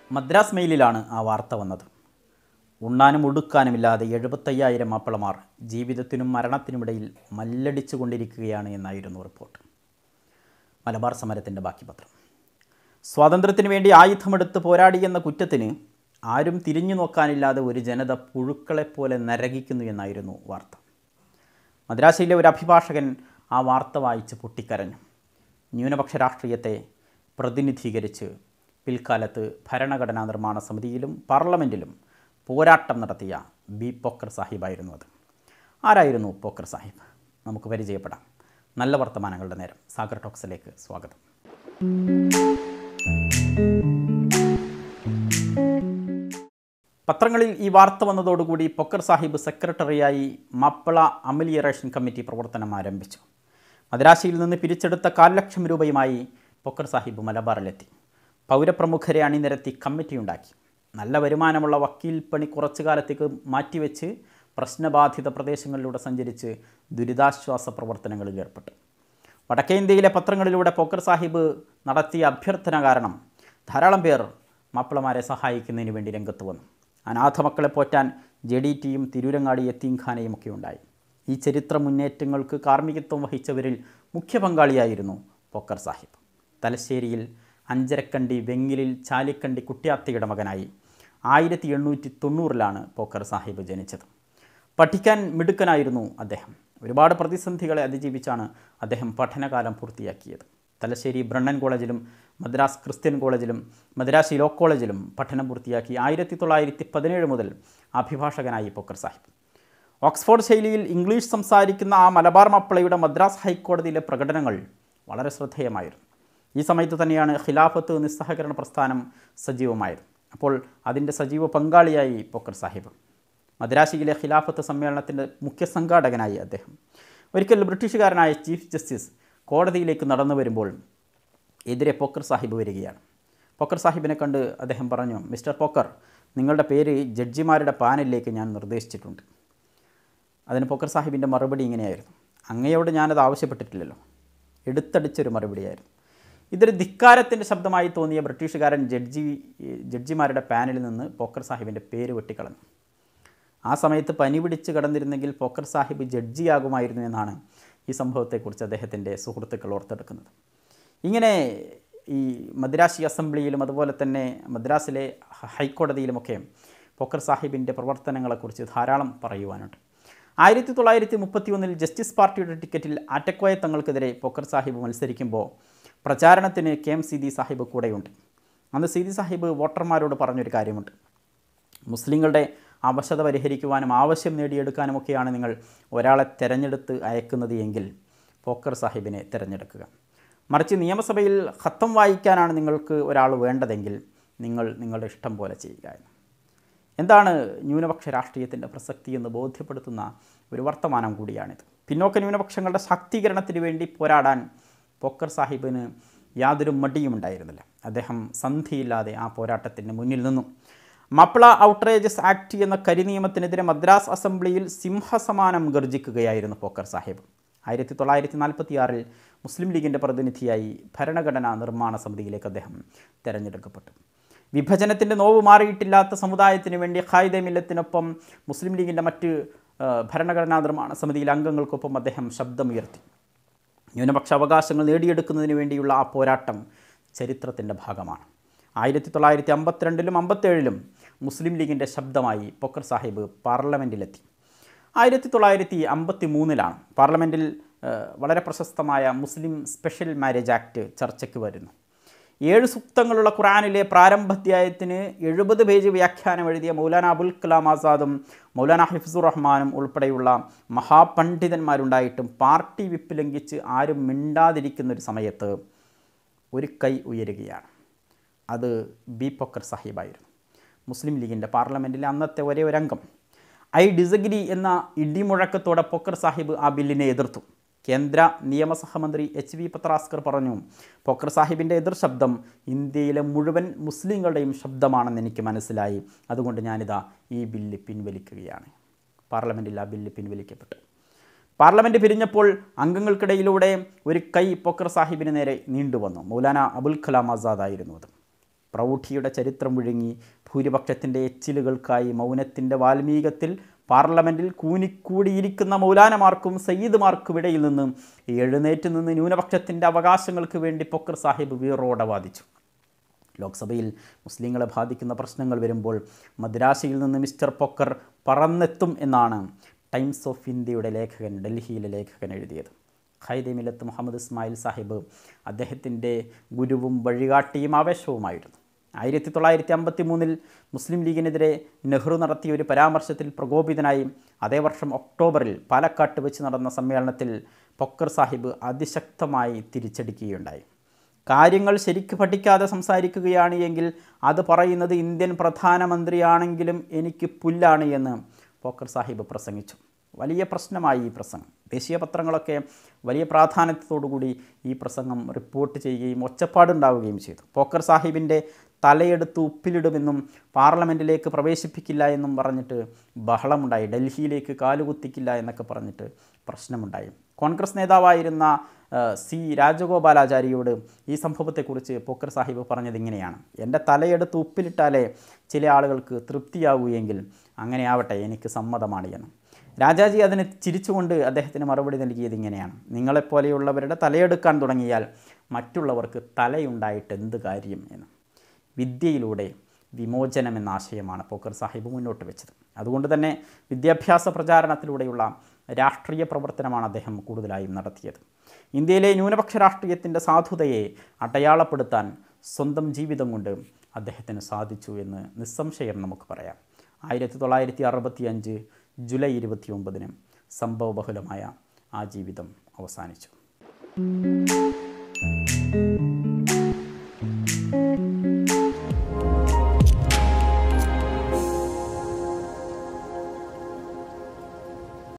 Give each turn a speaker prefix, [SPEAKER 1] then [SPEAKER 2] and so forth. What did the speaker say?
[SPEAKER 1] മദ്രാസ് മെയിലിലാണ് ആ വാർത്ത വന്നത് ഉണ്ണാനും ഉടുക്കാനുമില്ലാതെ എഴുപത്തയ്യായിരം മാപ്പിളമാർ ജീവിതത്തിനും മരണത്തിനുമിടയിൽ മല്ലടിച്ചു കൊണ്ടിരിക്കുകയാണ് എന്നായിരുന്നു റിപ്പോർട്ട് മലബാർ സമരത്തിൻ്റെ ബാക്കി പത്രം സ്വാതന്ത്ര്യത്തിന് വേണ്ടി ആയുധമെടുത്ത് പോരാടിയെന്ന കുറ്റത്തിന് ആരും തിരിഞ്ഞു നോക്കാനില്ലാതെ ഒരു ജനത പുഴുക്കളെപ്പോലെ നരകിക്കുന്നു എന്നായിരുന്നു വാർത്ത മദ്രാശയിലെ ഒരു അഭിഭാഷകൻ ആ വാർത്ത വായിച്ച് പൊട്ടിക്കരഞ്ഞു ന്യൂനപക്ഷ രാഷ്ട്രീയത്തെ പ്രതിനിധീകരിച്ച് പിൽക്കാലത്ത് ഭരണഘടനാ നിർമ്മാണ സമിതിയിലും പാർലമെൻറ്റിലും പോരാട്ടം നടത്തിയ ബി പോക്കർ സാഹിബായിരുന്നു അത് ആരായിരുന്നു പോക്കർ സാഹിബ് നമുക്ക് പരിചയപ്പെടാം നല്ല വർത്തമാനങ്ങളുടെ നേരം സാഗർ ടോക്സിലേക്ക് സ്വാഗതം പത്രങ്ങളിൽ ഈ വാർത്ത വന്നതോടുകൂടി പൊക്കർ സാഹിബ് സെക്രട്ടറിയായി മാപ്പിള അമലിയറേഷൻ കമ്മിറ്റി പ്രവർത്തനം ആരംഭിച്ചു മദ്രാശിയിൽ നിന്ന് പിരിച്ചെടുത്ത കാൽ ലക്ഷം രൂപയുമായി പൊക്കർ സാഹിബ് മലബാറിലെത്തി പൗരപ്രമുഖരെ അണിനിരത്തി കമ്മിറ്റിയുണ്ടാക്കി നല്ല വരുമാനമുള്ള വക്കീൽ പണി കുറച്ചു കാലത്തേക്ക് മാറ്റിവെച്ച് പ്രശ്നബാധിത പ്രദേശങ്ങളിലൂടെ സഞ്ചരിച്ച് ദുരിതാശ്വാസ പ്രവർത്തനങ്ങളിൽ ഏർപ്പെട്ടു വടക്കേ ഇന്ത്യയിലെ പത്രങ്ങളിലൂടെ പോക്കർ സാഹിബ് നടത്തിയ അഭ്യർത്ഥന കാരണം ധാരാളം പേർ മാപ്പിളമാരെ സഹായിക്കുന്നതിന് വേണ്ടി രംഗത്ത് വന്നു അനാഥ മക്കളെ പോറ്റാൻ ജെ ഡി ടിയും തിരൂരങ്ങാടി യത്തീംഖാനയും ഒക്കെ ഉണ്ടായി ഈ ചരിത്ര മുന്നേറ്റങ്ങൾക്ക് കാർമ്മികത്വം വഹിച്ചവരിൽ മുഖ്യ പങ്കാളിയായിരുന്നു പോക്കർ സാഹിബ് തലശ്ശേരിയിൽ അഞ്ചരക്കണ്ടി വെങ്ങിലിൽ ചാലിക്കണ്ടി കുട്ടിയാത്തയുടെ മകനായി ആയിരത്തി എണ്ണൂറ്റി തൊണ്ണൂറിലാണ് പോക്കർ സാഹിബ് ജനിച്ചത് പഠിക്കാൻ മിടുക്കനായിരുന്നു അദ്ദേഹം ഒരുപാട് പ്രതിസന്ധികളെ അതിജീവിച്ചാണ് അദ്ദേഹം പഠനകാലം പൂർത്തിയാക്കിയത് തലശ്ശേരി ബ്രണ്ണൻ കോളേജിലും മദ്രാസ് ക്രിസ്ത്യൻ കോളേജിലും മദ്രാസ് ലോ കോളേജിലും പഠനം പൂർത്തിയാക്കി ആയിരത്തി തൊള്ളായിരത്തി പതിനേഴ് മുതൽ അഭിഭാഷകനായി പോക്കർ സാഹിബ് ഓക്സ്ഫോർഡ് ശൈലിയിൽ ഇംഗ്ലീഷ് സംസാരിക്കുന്ന ആ മലബാർ മപ്പിളയുടെ മദ്രാസ് ഹൈക്കോടതിയിലെ പ്രകടനങ്ങൾ വളരെ ശ്രദ്ധേയമായിരുന്നു ഈ സമയത്ത് തന്നെയാണ് ഖിലാഫത്ത് നിസ്സഹകരണ പ്രസ്ഥാനം സജീവമായത് അപ്പോൾ അതിൻ്റെ സജീവ പങ്കാളിയായി പോക്കർ സാഹിബ് മദ്രാശിയിലെ ഖിലാഫത്ത് സമ്മേളനത്തിൻ്റെ മുഖ്യ സംഘാടകനായി അദ്ദേഹം ഒരിക്കൽ ബ്രിട്ടീഷുകാരനായ ചീഫ് ജസ്റ്റിസ് കോടതിയിലേക്ക് നടന്നു വരുമ്പോൾ എതിരെ പോക്കർ സാഹിബ് വരികയാണ് പോക്കർ സാഹിബിനെ കണ്ട് അദ്ദേഹം പറഞ്ഞു മിസ്റ്റർ പോക്കർ നിങ്ങളുടെ പേര് ജഡ്ജിമാരുടെ പാനലിലേക്ക് ഞാൻ നിർദ്ദേശിച്ചിട്ടുണ്ട് അതിന് പോക്കർ സാഹിബിൻ്റെ മറുപടി ഇങ്ങനെയായിരുന്നു അങ്ങയോട് ഞാനത് ആവശ്യപ്പെട്ടിട്ടില്ലല്ലോ എടുത്തടിച്ചൊരു മറുപടിയായിരുന്നു ഇതൊരു ധിക്കാരത്തിൻ്റെ ശബ്ദമായി തോന്നിയ ബ്രിട്ടീഷുകാരൻ ജഡ്ജി ജഡ്ജിമാരുടെ പാനലിൽ നിന്ന് പോക്കർ സാഹിബിൻ്റെ പേര് വെട്ടിക്കളഞ്ഞു ആ സമയത്ത് പനി പിടിച്ച് കിടന്നിരുന്നെങ്കിൽ പോക്കർ സാഹിബ് ജഡ്ജിയാകുമായിരുന്നു എന്നാണ് ഈ സംഭവത്തെക്കുറിച്ച് അദ്ദേഹത്തിൻ്റെ സുഹൃത്തുക്കൾ ഓർത്തെടുക്കുന്നത് ഇങ്ങനെ ഈ മദ്രാശി അസംബ്ലിയിലും അതുപോലെ തന്നെ മദ്രാസിലെ ഹൈക്കോടതിയിലുമൊക്കെ പോക്കർ സാഹിബിൻ്റെ പ്രവർത്തനങ്ങളെക്കുറിച്ച് ധാരാളം പറയുവാനുണ്ട് ആയിരത്തി തൊള്ളായിരത്തി മുപ്പത്തി ഒന്നിൽ ജസ്റ്റിസ് പാർട്ടിയുടെ ടിക്കറ്റിൽ ആറ്റക്കോയ തങ്ങൾക്കെതിരെ പോക്കർ സാഹിബ് മത്സരിക്കുമ്പോൾ പ്രചാരണത്തിന് കെ എം സീതി സാഹിബ് കൂടെയുണ്ട് അന്ന് സീതി സാഹിബ് വോട്ടർമാരോട് പറഞ്ഞൊരു കാര്യമുണ്ട് മുസ്ലിങ്ങളുടെ അവശത പരിഹരിക്കുവാനും ആവശ്യം നേടിയെടുക്കാനുമൊക്കെയാണ് നിങ്ങൾ ഒരാളെ തിരഞ്ഞെടുത്ത് അയക്കുന്നത് എങ്കിൽ പോക്കർ സാഹിബിനെ തിരഞ്ഞെടുക്കുക മറിച്ച് നിയമസഭയിൽ ഖത്തം വായിക്കാനാണ് നിങ്ങൾക്ക് ഒരാൾ വേണ്ടതെങ്കിൽ നിങ്ങൾ നിങ്ങളുടെ ഇഷ്ടം പോലെ ചെയ്യുക എന്ന് എന്താണ് ന്യൂനപക്ഷ രാഷ്ട്രീയത്തിൻ്റെ പ്രസക്തി എന്ന് ബോധ്യപ്പെടുത്തുന്ന ഒരു വർത്തമാനം കൂടിയാണിത് പിന്നോക്ക ന്യൂനപക്ഷങ്ങളുടെ ശാക്തീകരണത്തിന് വേണ്ടി പോരാടാൻ പോക്കർ സാഹിബിന് യാതൊരു മടിയും ഉണ്ടായിരുന്നില്ല അദ്ദേഹം സന്ധിയില്ലാതെ ആ പോരാട്ടത്തിന് മുന്നിൽ നിന്നു മപ്ല ഔട്ട്റേജസ് ആക്ട് എന്ന കരിനിയമത്തിനെതിരെ മദ്രാസ് അസംബ്ലിയിൽ സിംഹസമാനം ഗർജിക്കുകയായിരുന്നു പോക്കർ സാഹിബ് ആയിരത്തി തൊള്ളായിരത്തി നാൽപ്പത്തി ആറിൽ മുസ്ലിം ലീഗിൻ്റെ പ്രതിനിധിയായി ഭരണഘടനാ നിർമ്മാണ സമിതിയിലേക്ക് അദ്ദേഹം തിരഞ്ഞെടുക്കപ്പെട്ടു വിഭജനത്തിൻ്റെ നോവ് മാറിയിട്ടില്ലാത്ത സമുദായത്തിന് വേണ്ടി ഖായിദെ മില്ലത്തിനൊപ്പം മുസ്ലിം ലീഗിൻ്റെ മറ്റ് ഭരണഘടനാ നിർമ്മാണ സമിതിയിലെ അംഗങ്ങൾക്കൊപ്പം അദ്ദേഹം ശബ്ദമുയർത്തി ന്യൂനപക്ഷ അവകാശങ്ങൾ നേടിയെടുക്കുന്നതിന് വേണ്ടിയുള്ള ആ പോരാട്ടം ചരിത്രത്തിൻ്റെ ഭാഗമാണ് ആയിരത്തി തൊള്ളായിരത്തി അമ്പത്തിരണ്ടിലും അമ്പത്തേഴിലും മുസ്ലിം ലീഗിൻ്റെ ശബ്ദമായി പൊക്കർ സാഹിബ് പാർലമെൻറ്റിലെത്തി ആയിരത്തി തൊള്ളായിരത്തി അമ്പത്തി മൂന്നിലാണ് പാർലമെൻറ്റിൽ വളരെ പ്രശസ്തമായ മുസ്ലിം സ്പെഷ്യൽ മാരേജ് ആക്ട് ചർച്ചയ്ക്ക് വരുന്നു ഏഴ് സൂക്തങ്ങളുള്ള ഖുറാനിലെ പ്രാരംഭാധ്യായത്തിന് എഴുപത് പേജ് വ്യാഖ്യാനം എഴുതിയ മൗലാന അബുൽ കലാം ആസാദും മൗലാന ഹിഫ്സുർ റഹ്മാനും ഉൾപ്പെടെയുള്ള മഹാപണ്ഡിതന്മാരുണ്ടായിട്ടും പാർട്ടി വിപ്പ് ലംഘിച്ച് ആരും മിണ്ടാതിരിക്കുന്ന ഒരു സമയത്ത് ഒരു കൈ ഉയരുകയാണ് അത് ബി പൊക്കർ സാഹിബായിരുന്നു മുസ്ലിം ലീഗിൻ്റെ പാർലമെൻറ്റിലെ അന്നത്തെ ഒരേ ഒരു അംഗം ഐ ഡിസഗ്രി എന്ന ഇടിമുഴക്കത്തോടെ പൊക്കർ സാഹിബ് ആ ബില്ലിനെ എതിർത്തു കേന്ദ്ര നിയമസഹമന്ത്രി എച്ച് വി പത്രാസ്കർ പറഞ്ഞു പൊക്കർ സാഹിബിൻ്റെ എതിർ ശബ്ദം ഇന്ത്യയിലെ മുഴുവൻ മുസ്ലിങ്ങളുടെയും ശബ്ദമാണെന്ന് എനിക്ക് മനസ്സിലായി അതുകൊണ്ട് ഞാനിതാ ഈ ബില്ല് പിൻവലിക്കുകയാണ് പാർലമെൻറ്റിൽ ആ ബില്ല് പിൻവലിക്കപ്പെട്ടു പാർലമെൻറ്റ് പിരിഞ്ഞപ്പോൾ അംഗങ്ങൾക്കിടയിലൂടെ ഒരു കൈ പൊക്കർ സാഹിബിന് നേരെ നീണ്ടുവന്നു മൗലാന അബുൽ കലാം ആസാദ് ആയിരുന്നു അത് പ്രൗഢിയുടെ ചരിത്രം വിഴുങ്ങി ഭൂരിപക്ഷത്തിൻ്റെ എച്ചിലുകൾക്കായി മൗനത്തിൻ്റെ വാൽമീകത്തിൽ പാർലമെൻറ്റിൽ കൂനിക്കൂടിയിരിക്കുന്ന മൗലാനമാർക്കും സയ്യിദ്മാർക്കും ഇടയിൽ നിന്ന് എഴുന്നേറ്റ് നിന്ന് ന്യൂനപക്ഷത്തിൻ്റെ അവകാശങ്ങൾക്ക് വേണ്ടി പൊക്കർ സാഹിബ് വീറോടെ വാദിച്ചു ലോക്സഭയിൽ മുസ്ലിങ്ങളെ ബാധിക്കുന്ന പ്രശ്നങ്ങൾ വരുമ്പോൾ മദ്രാശയിൽ നിന്ന് മിസ്റ്റർ പൊക്കർ പറന്നെത്തും എന്നാണ് ടൈംസ് ഓഫ് ഇന്ത്യയുടെ ലേഖകൻ ഡൽഹിയിലെ ലേഖകൻ എഴുതിയത് ഖൈദെ മിലത്ത് മുഹമ്മദ് ഇസ്മായിൽ സാഹിബ് അദ്ദേഹത്തിൻ്റെ ഗുരുവും വഴികാട്ടിയും ആവേശവുമായിരുന്നു ആയിരത്തി തൊള്ളായിരത്തി അമ്പത്തി മൂന്നിൽ മുസ്ലിം ലീഗിനെതിരെ നെഹ്റു നടത്തിയ ഒരു പരാമർശത്തിൽ പ്രകോപിതനായി അതേ വർഷം ഒക്ടോബറിൽ പാലക്കാട്ട് വെച്ച് നടന്ന സമ്മേളനത്തിൽ പൊക്കർ സാഹിബ് അതിശക്തമായി തിരിച്ചടിക്കുകയുണ്ടായി കാര്യങ്ങൾ ശരിക്ക് പഠിക്കാതെ സംസാരിക്കുകയാണ് എങ്കിൽ അത് പറയുന്നത് ഇന്ത്യൻ പ്രധാനമന്ത്രിയാണെങ്കിലും എനിക്ക് പുല്ലാണ് എന്ന് പോക്കർ സാഹിബ് പ്രസംഗിച്ചു വലിയ പ്രശ്നമായി ഈ പ്രസംഗം ദേശീയ പത്രങ്ങളൊക്കെ വലിയ പ്രാധാന്യത്തോടുകൂടി ഈ പ്രസംഗം റിപ്പോർട്ട് ചെയ്യുകയും ഒച്ചപ്പാടുണ്ടാവുകയും ചെയ്തു പോക്കർ സാഹിബിൻ്റെ തലയെടുത്ത് ഉപ്പിലിടുമെന്നും പാർലമെൻറ്റിലേക്ക് പ്രവേശിപ്പിക്കില്ല എന്നും പറഞ്ഞിട്ട് ബഹളമുണ്ടായി ഡൽഹിയിലേക്ക് കാലുകുത്തിക്കില്ല എന്നൊക്കെ പറഞ്ഞിട്ട് പ്രശ്നമുണ്ടായി കോൺഗ്രസ് നേതാവായിരുന്ന സി രാജഗോപാലാചാരിയോട് ഈ സംഭവത്തെക്കുറിച്ച് പോക്കർ സാഹിബ് പറഞ്ഞത് ഇങ്ങനെയാണ് എൻ്റെ തലയെടുത്ത് ഉപ്പിലിട്ടാലേ ചില ആളുകൾക്ക് തൃപ്തിയാവൂ എങ്കിൽ അങ്ങനെ ആവട്ടെ എനിക്ക് സമ്മതമാണ് എന്ന് രാജാജി അതിന് ചിരിച്ചുകൊണ്ട് അദ്ദേഹത്തിന് മറുപടി നൽകിയത് ഇങ്ങനെയാണ് നിങ്ങളെപ്പോലെയുള്ളവരുടെ തലയെടുക്കാൻ തുടങ്ങിയാൽ മറ്റുള്ളവർക്ക് തലയുണ്ടായിട്ട് എന്ത് കാര്യം എന്ന് വിദ്യയിലൂടെ വിമോചനം എന്ന ആശയമാണ് പോക്കർ സാഹിബ് മുന്നോട്ട് വെച്ചത് അതുകൊണ്ട് തന്നെ വിദ്യാഭ്യാസ പ്രചാരണത്തിലൂടെയുള്ള രാഷ്ട്രീയ പ്രവർത്തനമാണ് അദ്ദേഹം കൂടുതലായും നടത്തിയത് ഇന്ത്യയിലെ ന്യൂനപക്ഷ രാഷ്ട്രീയത്തിൻ്റെ സാധുതയെ അടയാളപ്പെടുത്താൻ സ്വന്തം ജീവിതം കൊണ്ട് അദ്ദേഹത്തിന് സാധിച്ചു എന്ന് നിസ്സംശയം നമുക്ക് പറയാം ആയിരത്തി തൊള്ളായിരത്തി അറുപത്തി അഞ്ച് ജൂലൈ ഇരുപത്തി ഒമ്പതിന് സംഭവബഹുലമായ ആ ജീവിതം അവസാനിച്ചു